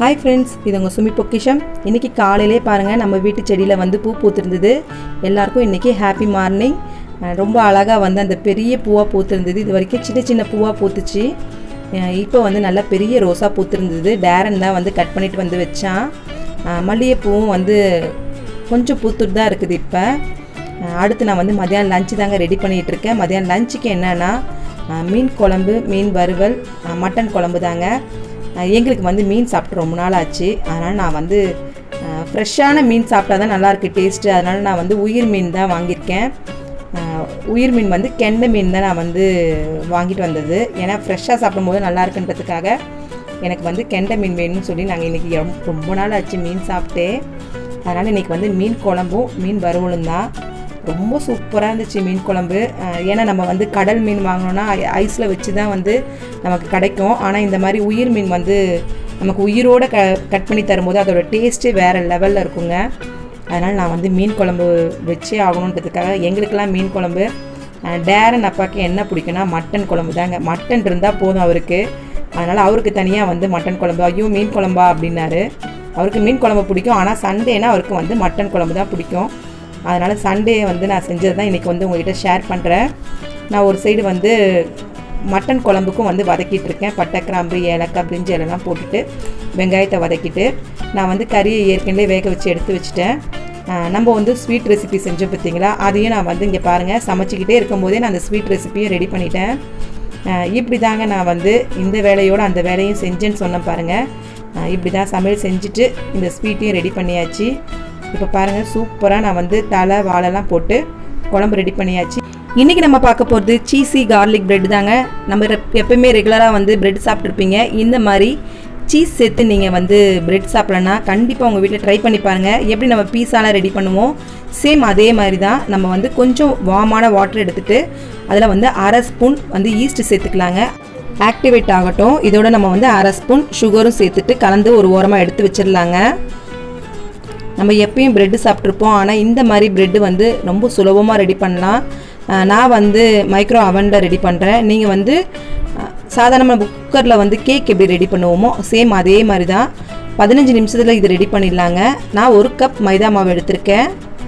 hi friends இது உங்கள் சுமி பொக்கிஷம் இன்றைக்கி காலையிலே பாருங்கள் நம்ம வீட்டு செடியில் வந்து பூ பூத்திருந்தது எல்லாருக்கும் இன்றைக்கி ஹாப்பி மார்னிங் ரொம்ப அழகாக வந்து அந்த பெரிய பூவாக பூத்திருந்தது இது வரைக்கும் சின்ன சின்ன பூவாக பூத்துச்சு அஹ் இப்போ வந்து நல்லா பெரிய ரோஸாக பூத்திருந்தது டேரன் தான் வந்து கட் பண்ணிட்டு வந்து வச்சான் அஹ் மல்லிகைப்பூவும் வந்து கொஞ்சம் பூத்துட்டு தான் இருக்குது இப்போ அஹ் அடுத்து நான் வந்து மதியானம் லஞ்சு தாங்க ரெடி பண்ணிகிட்டு இருக்கேன் மதியானம் லஞ்சுக்கு என்னென்னா மீன் குழம்பு மீன் வறுவல் அஹ் மட்டன் குழம்பு தாங்க அஹ் எங்களுக்கு வந்து மீன் சாப்பிட்டு ரொம்ப நாள் ஆச்சு அதனால் நான் வந்து ஃப்ரெஷ்ஷான மீன் சாப்பிட்டா தான் நல்லாயிருக்கு டேஸ்ட்டு அதனால் நான் வந்து உயிர் மீன் தான் வாங்கியிருக்கேன் அஹ் உயிர் மீன் வந்து கெண்டை மீன் தான் நான் வந்து வாங்கிட்டு வந்தது ஏன்னா ஃப்ரெஷ்ஷாக சாப்பிடும்போது நல்லா இருக்குன்றதுக்காக எனக்கு வந்து கெண்டை மீன் வேணும்னு சொல்லி நாங்கள் இன்றைக்கி ரொம்ப நாள் ஆச்சு மீன் சாப்பிட்டு அதனால் இன்றைக்கி வந்து மீன் குழம்பும் மீன் வறுவலும் தான் ரொம்ப சூப்பராக இருந்துச்சு மீன் குழம்பு அஹ் ஏன்னா நம்ம வந்து கடல் மீன் வாங்கினோன்னா ஐஸில் வச்சு தான் வந்து நமக்கு கிடைக்கும் ஆனால் இந்த மாதிரி உயிர் மீன் வந்து நமக்கு உயிரோடு க கட் பண்ணி தரும்போது அதோட டேஸ்ட்டு வேறு லெவலில் இருக்குங்க அதனால் நான் வந்து மீன் குழம்பு வச்சே ஆகணுன்றதுக்காக எங்களுக்கெல்லாம் மீன் குழம்பு அஹ் டேரன் அப்பாவுக்கு என்ன பிடிக்குன்னா மட்டன் குழம்பு தாங்க மட்டன் இருந்தால் போதும் அவருக்கு அதனால் அவருக்கு தனியாக வந்து மட்டன் குழம்பு ஐயோ மீன் குழம்பா அப்படின்னாரு அவருக்கு மீன் குழம்பு பிடிக்கும் ஆனால் சண்டேனா அவருக்கு வந்து மட்டன் குழம்பு தான் பிடிக்கும் அதனால் சண்டே வந்து நான் செஞ்சது தான் இன்றைக்கி வந்து உங்கள்கிட்ட ஷேர் பண்ணுறேன் நான் ஒரு சைடு வந்து மட்டன் குழம்புக்கும் வந்து வதக்கிட்டு இருக்கேன் பட்டை கிராம்பு ஏலக்காய் பிரிஞ்சு எல்லாம் போட்டுட்டு வெங்காயத்தை வதக்கிட்டு நான் வந்து கறியை ஏற்கனவே வேக வச்சு எடுத்து வச்சுட்டேன் ஆஹ் நம்ம வந்து ஸ்வீட் ரெசிபி செஞ்சோம் பார்த்தீங்களா அதையும் நான் வந்து இங்கே பாருங்கள் சமைச்சிக்கிட்டே இருக்கும்போதே நான் அந்த ஸ்வீட் ரெசிப்பியும் ரெடி பண்ணிட்டேன் ஆஹ் இப்படி தாங்க நான் வந்து இந்த வேலையோடு அந்த வேலையும் செஞ்சேன்னு சொன்னேன் பாருங்கள் ஆஹ் இப்படி தான் சமையல் செஞ்சுட்டு இந்த ஸ்வீட்டையும் ரெடி பண்ணியாச்சு இப்போ பாருங்கள் சூப்பராக நான் வந்து தலை வாழைலாம் போட்டு குழம்பு ரெடி பண்ணியாச்சு இன்றைக்கி நம்ம பார்க்க போகிறது சீஸி கார்லிக் பிரெட் தாங்க நம்ம ரெப்- எப்பவுமே ரெகுலராக வந்து பிரெட் சாப்பிட்ருப்பீங்க இந்த மாதிரி சீஸ் சேர்த்து நீங்கள் வந்து பிரெட் சாப்பிட்லன்னா கண்டிப்பாக உங்கள் வீட்டில் ட்ரை பண்ணி பாருங்கள் எப்படி நம்ம பீஸாலாம் ரெடி பண்ணுவோம் சேம் அதே மாதிரி தான் நம்ம வந்து கொஞ்சம் வார்மான வாட்டர் எடுத்துகிட்டு அதில் வந்து அரை ஸ்பூன் வந்து ஈஸ்ட் சேர்த்துக்கலாங்க ஆக்டிவேட் ஆகட்டும் இதோட நம்ம வந்து அரை ஸ்பூன் சுகரும் சேர்த்துட்டு கலந்து ஒரு ஓரமாக எடுத்து வச்சிடலாங்க நம்ம எப்பயும் பிரெட்டு சாப்பிட்ருப்போம் ஆனால் இந்த மாதிரி பிரெட்டு வந்து ரொம்ப சுலபமாக ரெடி பண்ணலாம் அஹ் நான் வந்து மைக்ரோ அவனில் ரெடி பண்ணுறேன் நீங்கள் வந்து அஹ், சாதாரண நம்ம குக்கரில் வந்து கேக் எப்படி ரெடி பண்ணுவோமோ சேம் அதே மாதிரி தான் பதினஞ்சு நிமிஷத்தில் இது ரெடி பண்ணிடலாங்க நான் ஒரு கப் மைதா மாவு எடுத்திருக்கேன்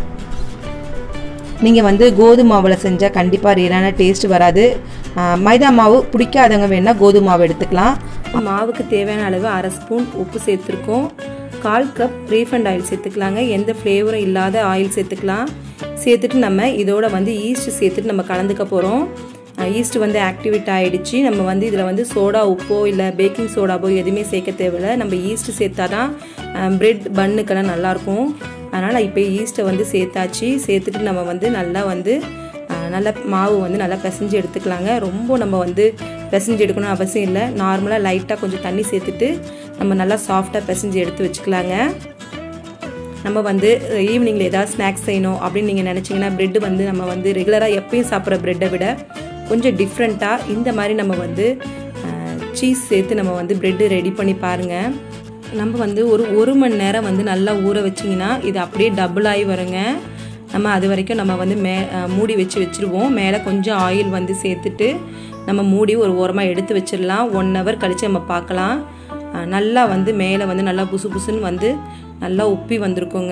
நீங்கள் வந்து கோதுமை மாவில் செஞ்சால் கண்டிப்பாக ரியலான டேஸ்ட் வராது அஹ், மைதா மாவு பிடிக்காதவங்க வேணால் கோதுமை மாவு எடுத்துக்கலாம் மாவுக்கு தேவையான அளவு அரை ஸ்பூன் உப்பு சேர்த்துருக்கோம் கால் கப் ரீஃபண்ட் ஆயில் சேர்த்துக்கலாங்க எந்த ஃப்ளேவரும் இல்லாத ஆயில் சேர்த்துக்கலாம் சேர்த்துட்டு நம்ம இதோட வந்து ஈஸ்ட் சேர்த்துட்டு நம்ம கலந்துக்க போகிறோம் ஈஸ்ட் வந்து ஆக்டிவேட் ஆகிடுச்சு நம்ம வந்து இதில் வந்து சோடா உப்போ இல்லை பேக்கிங் சோடாவோ எதுவுமே சேர்க்க தேவையில்ல நம்ம ஈஸ்ட் சேர்த்தா தான் பிரெட் பன்னுக்கெல்லாம் நல்லாயிருக்கும் அதனால் இப்போ ஈஸ்ட்டை வந்து சேர்த்தாச்சு சேர்த்துட்டு நம்ம வந்து நல்லா வந்து அஹ், நல்லா மாவு வந்து நல்லா பிசைஞ்சு எடுத்துக்கலாங்க ரொம்ப நம்ம வந்து பிசைஞ்சு எடுக்கணும் அவசியம் இல்லை நார்மலாக லைட்டாக கொஞ்சம் தண்ணி சேர்த்துட்டு நம்ம நல்லா சாஃப்டாக பிசைஞ்சு எடுத்து வச்சுக்கலாங்க நம்ம வந்து ஈவினிங்கில் ஏதாவது ஸ்நாக்ஸ் செய்யணும் அப்படின்னு நீங்கள் நினச்சிங்கன்னா ப்ரெட்டு வந்து நம்ம வந்து ரெகுலராக எப்பயும் சாப்பிட்ற ப்ரெட்டை விட கொஞ்சம் டிஃப்ரெண்ட்டாக இந்த மாதிரி நம்ம வந்து சீஸ் சேர்த்து நம்ம வந்து ப்ரெட்டு ரெடி பண்ணி பாருங்கள் நம்ம வந்து ஒரு ஒரு மணி நேரம் வந்து நல்லா ஊற வச்சிங்கன்னா இது அப்படியே டபுள் ஆகி வருங்க நம்ம அது வரைக்கும் நம்ம வந்து மே அஹ் மூடி வச்சு வச்சுருவோம் மேலே கொஞ்சம் ஆயில் வந்து சேர்த்துட்டு நம்ம மூடி ஒரு ஓரமாக எடுத்து வச்சிடலாம் ஒன் ஹவர் கழித்து நம்ம பார்க்கலாம் அஹ் நல்லா வந்து மேலே வந்து நல்லா புசு புசுன்னு வந்து நல்லா உப்பி வந்திருக்குங்க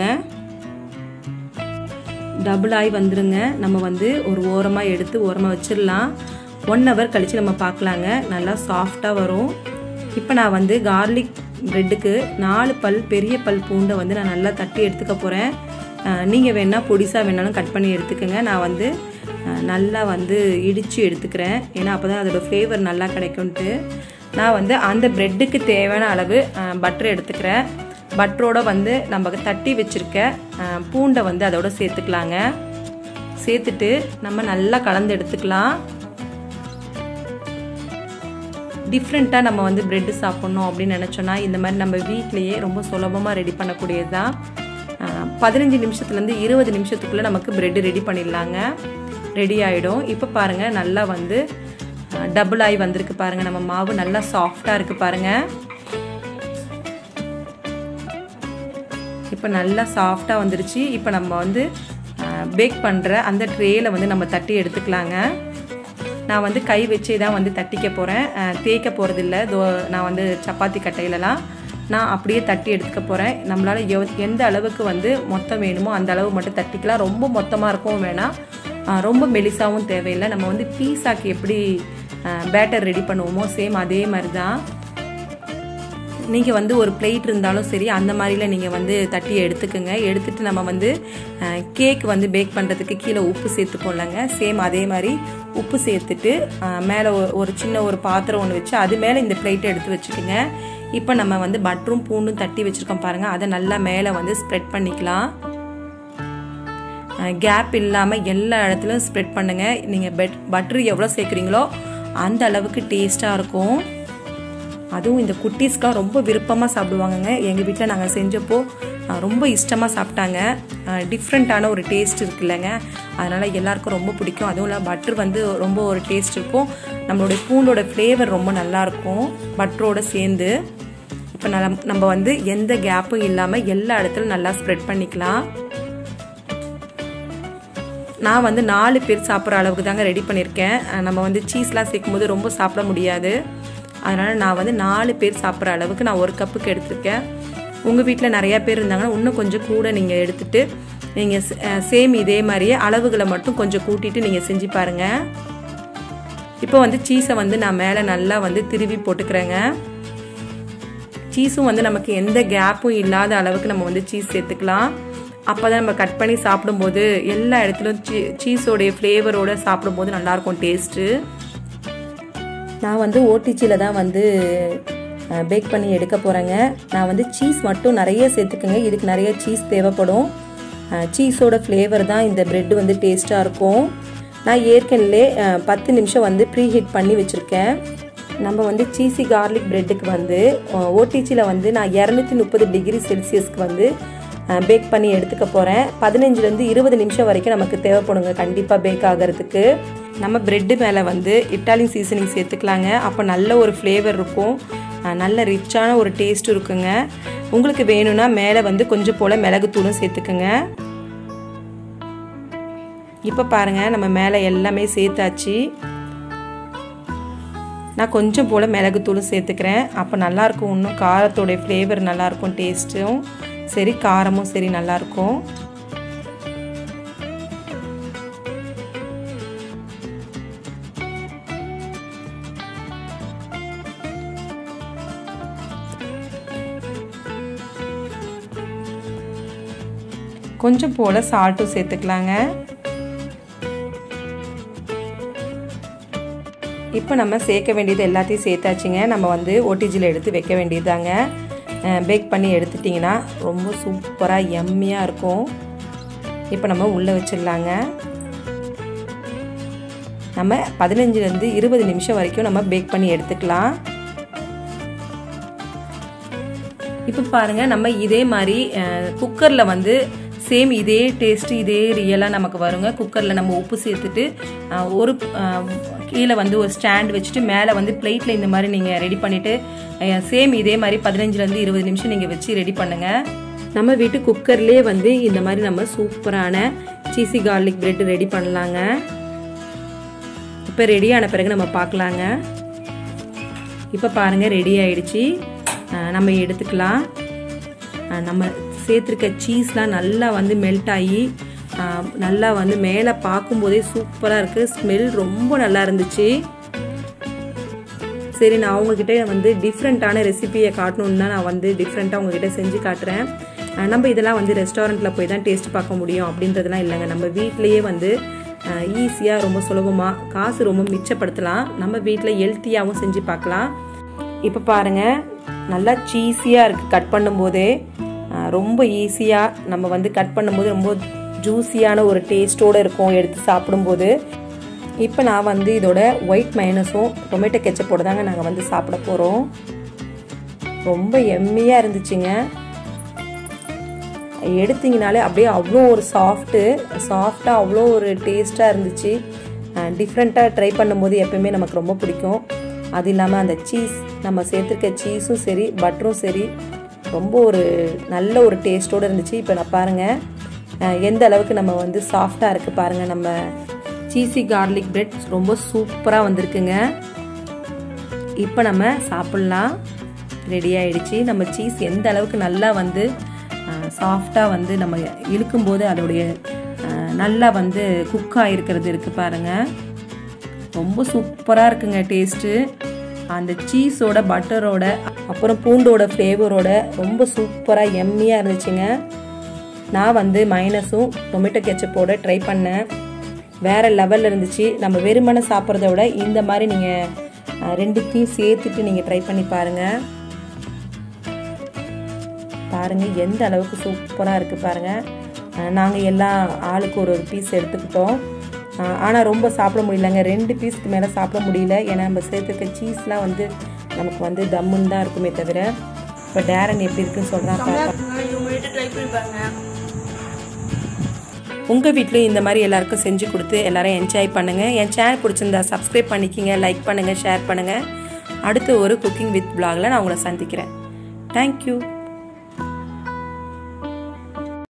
டபுள் ஆகி வந்துருங்க நம்ம வந்து ஒரு ஓரமாக எடுத்து ஓரமாக வச்சிடலாம் ஒன் ஹவர் கழித்து நம்ம பார்க்கலாங்க நல்லா சாஃப்டாக வரும் இப்போ நான் வந்து கார்லிக் ப்ரெட்டுக்கு நாலு பல் பெரிய பல் பூண்டை வந்து நான் நல்லா தட்டி எடுத்துக்க போகிறேன் நீங்கள் வேணால் பொடிசாக வேணாலும் கட் பண்ணி எடுத்துக்கோங்க நான் வந்து அஹ், நல்லா வந்து இடித்து எடுத்துக்கிறேன் ஏன்னா அப்போ தான் அதோட ஃப்ளேவர் நல்லா கிடைக்கும்ன்ட்டு நான் வந்து அந்த ப்ரெட்டுக்கு தேவையான அளவு பட்டர் எடுத்துக்கிறேன் பட்டரோட வந்து நம்ம தட்டி வச்சுருக்க அஹ், பூண்டை வந்து அதோட சேர்த்துக்கலாங்க சேர்த்துட்டு நம்ம நல்லா கலந்து எடுத்துக்கலாம் டிஃப்ரெண்ட்டாக நம்ம வந்து பிரெட்டு சாப்பிட்ணும் அப்படின்னு நினச்சோன்னா இந்த மாதிரி நம்ம வீட்லேயே ரொம்ப சுலபமாக ரெடி பண்ணக்கூடியது தான் பதினஞ்சு நிமிஷத்துலேருந்து இருபது நிமிஷத்துக்குள்ளே நமக்கு பிரெட்டு ரெடி பண்ணிடலாங்க ரெடி ஆகிடும் இப்போ பாருங்கள் நல்லா வந்து டபுள் ஆகி வந்திருக்கு பாருங்கள் நம்ம மாவு நல்லா சாஃப்டாக இருக்குது பாருங்கள் இப்போ நல்லா சாஃப்டாக வந்துருச்சு இப்போ நம்ம வந்து பேக் பண்ணுற அந்த ட்ரேயில் வந்து நம்ம தட்டி எடுத்துக்கலாங்க நான் வந்து கை வச்சே தான் வந்து தட்டிக்க போகிறேன் தேய்க்க போகிறதில்ல தோ நான் வந்து சப்பாத்தி கட்டையிலலாம் நான் அப்படியே தட்டி எடுத்துக்க போகிறேன் நம்மளால் எவ் எந்த அளவுக்கு வந்து மொத்தம் வேணுமோ அந்த அளவு மட்டும் தட்டிக்கலாம் ரொம்ப மொத்தமாக இருக்கவும் வேணாம் ரொம்ப மெலிசாவும் தேவையில்லை நம்ம வந்து பீஸாக்கு எப்படி பேட்டர் ரெடி பண்ணுவோமோ சேம் அதே மாதிரி தான் நீங்கள் வந்து ஒரு பிளேட் இருந்தாலும் சரி அந்த மாதிரில நீங்கள் வந்து தட்டி எடுத்துக்கோங்க எடுத்துகிட்டு நம்ம வந்து கேக் வந்து பேக் பண்ணுறதுக்கு கீழே உப்பு சேர்த்துப்போம்லங்க சேம் அதே மாதிரி உப்பு சேர்த்துட்டு மேலே ஒரு சின்ன ஒரு பாத்திரம் ஒன்று வச்சு அது மேலே இந்த பிளேட்டை எடுத்து வச்சுக்கோங்க இப்போ நம்ம வந்து பட்டரும் பூண்டும் தட்டி வச்சுருக்கோம் பாருங்கள் அதை நல்லா மேலே வந்து ஸ்ப்ரெட் பண்ணிக்கலாம் கேப் இல்லாமல் எல்லா இடத்துலையும் ஸ்ப்ரெட் பண்ணுங்கள் நீங்கள் பெட் பட்ரு எவ்வளோ சேர்க்குறீங்களோ அந்த அளவுக்கு டேஸ்ட்டாக இருக்கும் அதுவும் இந்த குட்டீஸ்க்கெலாம் ரொம்ப விருப்பமாக சாப்பிடுவாங்கங்க எங்கள் வீட்டில் நாங்கள் செஞ்சப்போ ரொம்ப இஷ்டமாக சாப்பிட்டாங்க டிஃப்ரெண்ட்டான ஒரு டேஸ்ட் இருக்குல்லங்க அதனால் எல்லாருக்கும் ரொம்ப பிடிக்கும் அதுவும் இல்லை பட்டர் வந்து ரொம்ப ஒரு டேஸ்ட் இருக்கும் நம்மளுடைய பூண்டோட ஃப்ளேவர் ரொம்ப நல்லாயிருக்கும் பட்டரோட சேர்ந்து இப்போ நல்ல நம்ம வந்து எந்த கேப்பும் இல்லாமல் எல்லா இடத்துலையும் நல்லா ஸ்ப்ரெட் பண்ணிக்கலாம் நான் வந்து நாலு பேர் சாப்பிட்ற அளவுக்கு தாங்க ரெடி பண்ணியிருக்கேன் நம்ம வந்து சீஸ்லாம் சேர்க்கும் போது ரொம்ப சாப்பிட முடியாது அதனால் நான் வந்து நாலு பேர் சாப்பிட்ற அளவுக்கு நான் ஒரு கப்புக்கு எடுத்திருக்கேன் உங்கள் வீட்டில் நிறையா பேர் இருந்தாங்கன்னா இன்னும் கொஞ்சம் கூட நீங்கள் எடுத்துகிட்டு நீங்கள் சேம் இதே மாதிரியே அளவுகளை மட்டும் கொஞ்சம் கூட்டிட்டு நீங்கள் செஞ்சு பாருங்கள் இப்போ வந்து சீஸை வந்து நான் மேலே நல்லா வந்து திருவி போட்டுக்கிறேங்க சீஸும் வந்து நமக்கு எந்த கேப்பும் இல்லாத அளவுக்கு நம்ம வந்து சீஸ் சேர்த்துக்கலாம் அப்போ தான் நம்ம கட் பண்ணி சாப்பிடும்போது எல்லா இடத்துலையும் சீ சீஸோடைய ஃப்ளேவரோடு சாப்பிடும்போது நல்லாயிருக்கும் டேஸ்ட்டு நான் வந்து ஓடிஜியில் தான் வந்து பேக் பண்ணி எடுக்க போகிறேங்க நான் வந்து சீஸ் மட்டும் நிறைய சேர்த்துக்குங்க இதுக்கு நிறைய சீஸ் தேவைப்படும் சீஸோட ஃப்ளேவர் தான் இந்த ப்ரெட் வந்து டேஸ்ட்டாக இருக்கும் நான் ஏற்கனவே பத்து நிமிஷம் வந்து ப்ரீ ஹீட் பண்ணி வச்சுருக்கேன் நம்ம வந்து சீஸி கார்லிக் ப்ரெட்டுக்கு வந்து ஓடிஜியில் வந்து நான் இரநூத்தி முப்பது டிகிரி செல்சியஸ்க்கு வந்து பேக் பண்ணி எடுத்துக்க போகிறேன் பதினஞ்சுலேருந்து இருபது நிமிஷம் வரைக்கும் நமக்கு தேவைப்படுங்க கண்டிப்பாக பேக் ஆகிறதுக்கு நம்ம ப்ரெட்டு மேலே வந்து இட்டாலியன் சீசனிங் சேர்த்துக்கலாங்க அப்போ நல்ல ஒரு ஃப்ளேவர் இருக்கும் நல்ல ரிச்சான ஒரு டேஸ்ட் இருக்குங்க உங்களுக்கு வேணும்னா மேலே வந்து கொஞ்சம் போல் மிளகுத்தூளும் சேர்த்துக்குங்க இப்போ பாருங்கள் நம்ம மேலே எல்லாமே சேர்த்தாச்சு நான் கொஞ்சம் போல் மிளகுத்தூளும் சேர்த்துக்கிறேன் அப்போ நல்லாயிருக்கும் இன்னும் காரத்தோடைய ஃப்ளேவர் நல்லாயிருக்கும் டேஸ்ட்டும் சரி காரமும் சரி நல்லாயிருக்கும் கொஞ்சம் போல் சால்ட்டும் சேர்த்துக்கலாங்க இப்போ நம்ம சேர்க்க வேண்டியது எல்லாத்தையும் சேர்த்தாச்சுங்க நம்ம வந்து ஓடிஜியில் எடுத்து வைக்க வேண்டியதாங்க பேக் பண்ணி எடுத்துட்டிங்கன்னா ரொம்ப சூப்பராக எம்மியாக இருக்கும் இப்போ நம்ம உள்ளே வச்சிடலாங்க நம்ம பதினஞ்சுலேருந்து இருபது நிமிஷம் வரைக்கும் நம்ம பேக் பண்ணி எடுத்துக்கலாம் இப்போ பாருங்கள் நம்ம இதே மாதிரி குக்கரில் வந்து சேம் இதே டேஸ்ட்டு இதே ரியலாக நமக்கு வருங்க குக்கரில் நம்ம உப்பு சேர்த்துட்டு ஒரு கீழே வந்து ஒரு ஸ்டாண்ட் வச்சுட்டு மேலே வந்து பிளேட்டில் இந்த மாதிரி நீங்கள் ரெடி பண்ணிவிட்டு சேம் இதே மாதிரி பதினஞ்சுலேருந்து இருபது நிமிஷம் நீங்கள் வச்சு ரெடி பண்ணுங்கள் நம்ம வீட்டு குக்கர்லேயே வந்து இந்த மாதிரி நம்ம சூப்பரான சீசி கார்லிக் பிரெட் ரெடி பண்ணலாங்க இப்போ ரெடியான பிறகு நம்ம பார்க்கலாங்க இப்போ பாருங்கள் ரெடி ஆயிடுச்சு நம்ம எடுத்துக்கலாம் நம்ம சேர்த்துருக்க சீஸ்லாம் நல்லா வந்து மெல்ட் ஆகி நல்லா வந்து மேலே பார்க்கும்போதே சூப்பராக இருக்குது ஸ்மெல் ரொம்ப நல்லா இருந்துச்சு சரி நான் உங்ககிட்ட வந்து டிஃப்ரெண்ட்டான ரெசிபியை காட்டணுன்னு தான் நான் வந்து டிஃப்ரெண்ட்டாக உங்ககிட்ட செஞ்சு காட்டுறேன் நம்ம இதெல்லாம் வந்து ரெஸ்டாரண்ட்டில் போய் தான் டேஸ்ட் பார்க்க முடியும் அப்படின்றதுலாம் இல்லைங்க நம்ம வீட்லேயே வந்து ஈஸியாக ரொம்ப சுலபமாக காசு ரொம்ப மிச்சப்படுத்தலாம் நம்ம வீட்டில் ஹெல்த்தியாகவும் செஞ்சு பார்க்கலாம் இப்போ பாருங்கள் நல்லா சீஸியாக இருக்குது கட் பண்ணும்போதே ரொம்ப ஈஸியாக நம்ம வந்து கட் பண்ணும்போது ரொம்ப ஜூஸியான ஒரு டேஸ்ட்டோடு இருக்கும் எடுத்து சாப்பிடும்போது இப்போ நான் வந்து இதோட ஒயிட் மைனஸும் டொமேட்டோ கெச்சப்போடு தாங்க நாங்கள் வந்து சாப்பிட போகிறோம் ரொம்ப எம்மியாக இருந்துச்சுங்க எடுத்திங்கனாலே அப்படியே அவ்வளோ ஒரு சாஃப்ட்டு சாஃப்டாக அவ்வளோ ஒரு டேஸ்ட்டாக இருந்துச்சு டிஃப்ரெண்ட்டாக ட்ரை பண்ணும்போது எப்பயுமே நமக்கு ரொம்ப பிடிக்கும் அது இல்லாமல் அந்த சீஸ் நம்ம சேர்த்துருக்க சீஸும் சரி பட்டரும் சரி ரொம்ப ஒரு நல்ல ஒரு டேஸ்ட்டோடு இருந்துச்சு இப்போ நான் பாருங்கள் எந்த அளவுக்கு நம்ம வந்து சாஃப்டாக இருக்குது பாருங்கள் நம்ம சீசி கார்லிக் பிரெட் ரொம்ப சூப்பராக வந்திருக்குங்க இப்போ நம்ம சாப்பிட்லாம் ரெடி ஆயிடுச்சு நம்ம சீஸ் எந்த அளவுக்கு நல்லா வந்து சாஃப்டாக வந்து நம்ம இழுக்கும்போது அதோடைய அஹ், நல்லா வந்து குக் ஆகிருக்கிறது இருக்குது பாருங்கள் ரொம்ப சூப்பராக இருக்குங்க டேஸ்ட்டு அந்த சீஸோட பட்டரோட அப்புறம் பூண்டோட ஃப்ளேவரோட ரொம்ப சூப்பராக எம்மியாக இருந்துச்சுங்க நான் வந்து மைனஸும் டொமேட்டோ கெச்சப்போட ட்ரை பண்ணேன் வேறு லெவலில் இருந்துச்சு நம்ம வெறுமனை சாப்பிட்றத விட இந்த மாதிரி நீங்கள் ரெண்டுத்தையும் சேர்த்துட்டு நீங்கள் ட்ரை பண்ணி பாருங்கள் பாருங்கள் எந்த அளவுக்கு சூப்பராக இருக்குது பாருங்கள் நாங்கள் எல்லாம் ஆளுக்கு ஒரு ஒரு பீஸ் எடுத்துக்கிட்டோம் ஆனால் ரொம்ப சாப்பிட முடியலங்க ரெண்டு பீஸ்க்கு மேலே சாப்பிட முடியல ஏன்னா நம்ம சேர்த்துக்க சீஸ்லாம் வந்து நமக்கு வந்து தம்முன்னு தான் இருக்குமே தவிர இப்போ டேரன் எப்படி இருக்குன்னு சொல்கிறான் பாப்பா இவங்க வீட்டு ட்ரை பண்ணி பாருங்க உங்கள் வீட்லேயும் இந்த மாதிரி எல்லாருக்கும் செஞ்சு கொடுத்து எல்லாரும் என்ஜாய் பண்ணுங்கள் என் சேனல் பிடிச்சிருந்தா சப்ஸ்கிரைப் பண்ணிக்கிங்க லைக் பண்ணுங்கள் ஷேர் பண்ணுங்கள் அடுத்து ஒரு குக்கிங் வித் vlogல நான் உங்களை சந்திக்கிறேன் தேங்க்யூ